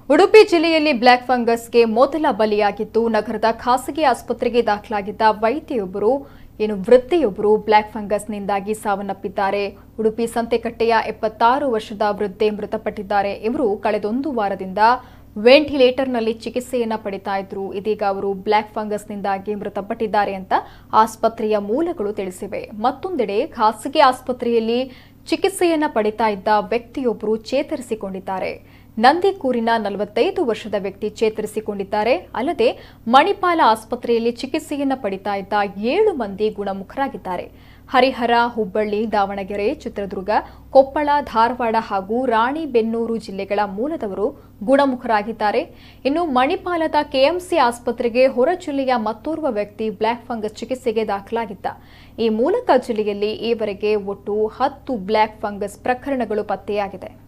ಉಡುಪಿ ಜಿಲ್ಲೆಯಲ್ಲಿ ಬ್ಲ್ಯಾಕ್ ಫಂಗಸ್ಗೆ ಮೊದಲ ಬಲಿಯಾಗಿದ್ದು ನಗರದ ಖಾಸಗಿ ಆಸ್ಪತ್ರೆಗೆ ದಾಖಲಾಗಿದ್ದ ವೈದ್ಯೆಯೊಬ್ಬರು ಏನು ವೃದ್ಧೆಯೊಬ್ಬರು ಬ್ಲ್ಯಾಕ್ ಫಂಗಸ್ನಿಂದಾಗಿ ಸಾವನ್ನಪ್ಪಿದ್ದಾರೆ ಉಡುಪಿ ಸಂತೆಕಟ್ಟೆಯ ಎಪ್ಪತ್ತಾರು ವರ್ಷದ ವೃದ್ಧೆ ಮೃತಪಟ್ಟಿದ್ದಾರೆ ಇವರು ಕಳೆದೊಂದು ವಾರದಿಂದ ವೆಂಟಿಲೇಟರ್ನಲ್ಲಿ ಚಿಕಿತ್ಸೆಯನ್ನ ಪಡಿತಾ ಇದ್ರು ಇದೀಗ ಅವರು ಬ್ಲ್ಯಾಕ್ ಫಂಗಸ್ನಿಂದಾಗಿ ಮೃತಪಟ್ಟಿದ್ದಾರೆ ಅಂತ ಆಸ್ಪತ್ರೆಯ ಮೂಲಗಳು ತಿಳಿಸಿವೆ ಮತ್ತೊಂದೆಡೆ ಖಾಸಗಿ ಆಸ್ಪತ್ರೆಯಲ್ಲಿ ಚಿಕಿತ್ಸೆಯನ್ನ ಪಡಿತಾ ಇದ್ದ ವ್ಯಕ್ತಿಯೊಬ್ಬರು ಚೇತರಿಸಿಕೊಂಡಿದ್ದಾರೆ ನಂದಿಕೂರಿನ ನಲವತ್ತೈದು ವರ್ಷದ ವ್ಯಕ್ತಿ ಚೇತರಿಸಿಕೊಂಡಿದ್ದಾರೆ ಅಲ್ಲದೆ ಮಣಿಪಾಲ ಆಸ್ಪತ್ರೆಯಲ್ಲಿ ಚಿಕಿತ್ಸೆಯನ್ನ ಪಡಿತಾ ಇದ್ದ ಏಳು ಮಂದಿ ಗುಣಮುಖರಾಗಿದ್ದಾರೆ ಹರಿಹರ ಹುಬ್ಬಳ್ಳಿ ದಾವಣಗೆರೆ ಚಿತ್ರದುರ್ಗ ಕೊಪ್ಪಳ ಧಾರವಾಡ ಹಾಗೂ ರಾಣಿಬೆನ್ನೂರು ಜಿಲ್ಲೆಗಳ ಮೂಲದವರು ಗುಣಮುಖರಾಗಿದ್ದಾರೆ ಇನ್ನು ಮಣಿಪಾಲದ ಕೆಎಂಸಿ ಆಸ್ಪತ್ರೆಗೆ ಹೊರ ಜಿಲ್ಲೆಯ ಮತ್ತೋರ್ವ ವ್ಯಕ್ತಿ ಬ್ಲ್ಯಾಕ್ ಫಂಗಸ್ ಚಿಕಿತ್ಸೆಗೆ ದಾಖಲಾಗಿದ್ದ ಈ ಮೂಲಕ ಜಿಲ್ಲೆಯಲ್ಲಿ ಈವರೆಗೆ ಒಟ್ಟು ಹತ್ತು ಬ್ಲ್ಯಾಕ್ ಫಂಗಸ್ ಪ್ರಕರಣಗಳು ಪತ್ತೆಯಾಗಿದೆ